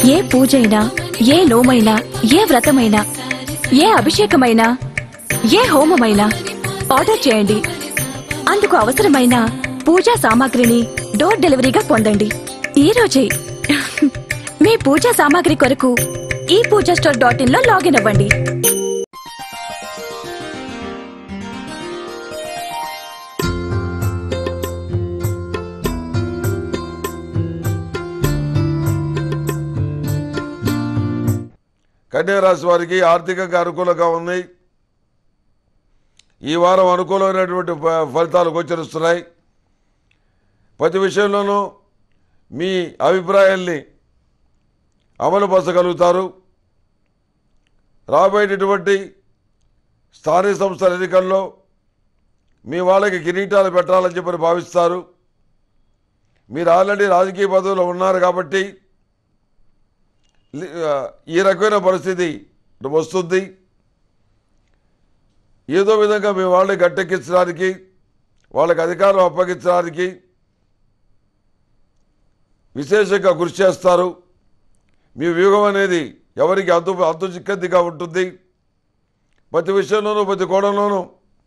ఏ పూజైనా ఏ నోమైనా ఏ వ్రతమైనా ఏ అభిషేకమైనా ఏ హోమమైనా ఆర్డర్ చేయండి అందుకు అవసరమైన పూజా సామాగ్రిని డోర్ డెలివరీగా పొందండి ఈ రోజే మీ పూజా సామాగ్రి కొరకు ఈ పూజా స్టోర్ డాట్ ఇన్ లో లాగిన్ అవ్వండి కన్యా రాశి వారికి ఆర్థికంగా అనుకూలంగా ఉంది ఈ వారం అనుకూలమైనటువంటి ఫ- ఫలితాలు గోచరిస్తున్నాయి ప్రతి విషయంలోనూ మీ అభిప్రాయాల్ని అమలుపరచగలుగుతారు రాబోయేటటువంటి స్థానిక సంస్థల ఎన్నికల్లో మీ వాళ్ళకి కిరీటాలు పెట్టాలని చెప్పని భావిస్తారు మీరు ఆల్రెడీ రాజకీయ పదవిలో ఉన్నారు కాబట్టి లి- ఆ, ఈ రకమైన పరిస్థితి వస్తుంది ఏదో విధంగా మీ వాళ్ళని గట్టెక్కించడానికి వాళ్ళకి అధికారం అప్పగించడానికి విశేషంగా కృషి చేస్తారు మీ వ్యూహం అనేది ఎవరికి అంతు అంతు చిక్కదిగా ఉంటుంది ప్రతి విషయంలోనూ ప్రతి కోణంలోనూ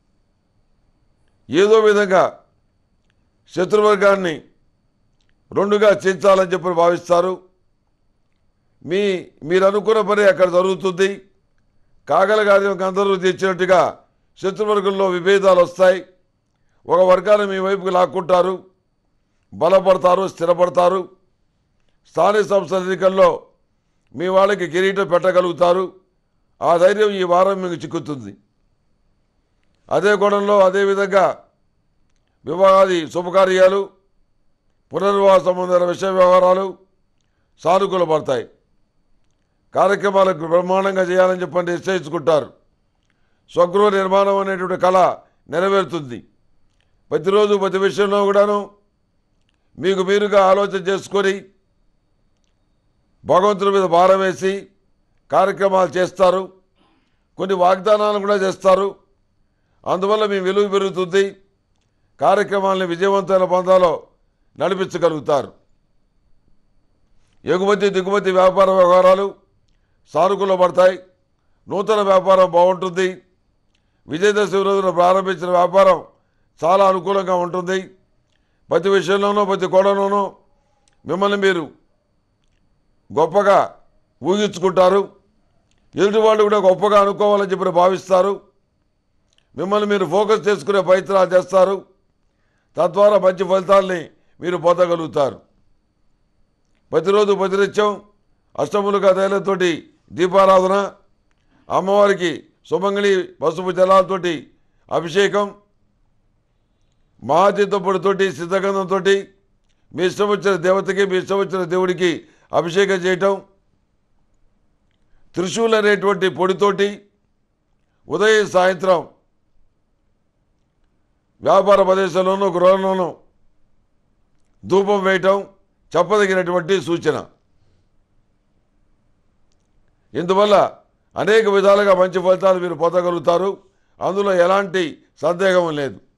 ఏదో విధంగా శత్రువర్గాన్ని రెండుగా చేర్చాలని చెప్పి భావిస్తారు మీ మీరు అనుకున్న పని అక్కడ జరుగుతుంది కాగల కార్యం అందరూ తెచ్చినట్టుగా శత్రువర్గంలో విభేదాలు వస్తాయి ఒక వర్గాన్ని మీ వైపుకి లాక్కుంటారు బలపడతారు స్థిరపడతారు స్థానిక సంస్థల ఎన్నికల్లో మీ వాళ్ళకి కిరీటం పెట్టగలుగుతారు ఆ ధైర్యం ఈ వారం మీకు చిక్కుతుంది అదే కోణంలో అదేవిధంగా వివాహాది శుభకార్యాలు పునర్వివాహ సంబంధమైన విషయ వ్యవహారాలు సానుకూల పడతాయి కార్యక్రమాలకు బ్రహ్మాండంగా చేయాలని చెప్పని నిశ్చయించుకుంటారు స్వగృహ నిర్మాణం అనేటువంటి కళ నెరవేరుతుంది ప్రతిరోజు ప్రతి విషయంలో కూడాను మీకు మీరుగా ఆలోచన చేసుకొని భగవంతుడి మీద భారం వేసి కార్యక్రమాలు చేస్తారు కొన్ని వాగ్దానాలు కూడా చేస్తారు అందువల్ల మీ విలువ పెరుగుతుంది కార్యక్రమాలను విజయవంతమైన పొందాలో నడిపించగలుగుతారు ఎగుమతి దిగుమతి వ్యాపార వ్యవహారాలు సానుకూల పడతాయి నూతన వ్యాపారం బాగుంటుంది విజయదశమి రోజున ప్రారంభించిన వ్యాపారం చాలా అనుకూలంగా ఉంటుంది ప్రతి విషయంలోనూ ప్రతి కోణంలోనూ మిమ్మల్ని మీరు గొప్పగా ఊహించుకుంటారు ఎదుటి వాళ్ళు కూడా గొప్పగా అనుకోవాలని చెప్పి భావిస్తారు మిమ్మల్ని మీరు ఫోకస్ చేసుకునే ప్రయత్నాలు చేస్తారు తద్వారా మంచి ఫలితాల్ని మీరు పొందగలుగుతారు ప్రతిరోజు ప్రతినిత్యం అష్టములుగా తైలంతోటి దీపారాధన అమ్మవారికి సుమంగళి పసుపు జలాలతోటి అభిషేకం మహాతీర్థపుడితోటి సిద్ధగంధంతో మీ ఇష్టం వచ్చిన దేవతకి మీ ఇష్టం వచ్చిన దేవుడికి అభిషేకం చేయటం త్రిశూల్ అనేటువంటి పొడితోటి ఉదయం సాయంత్రం వ్యాపార ప్రదేశంలోనూ గృహంలోనూ ధూపం వేయటం చెప్పదగినటువంటి సూచన ఇందువల్ల అనేక విధాలుగా మంచి ఫలితాలు మీరు పొందగలుగుతారు అందులో ఎలాంటి సందేహం లేదు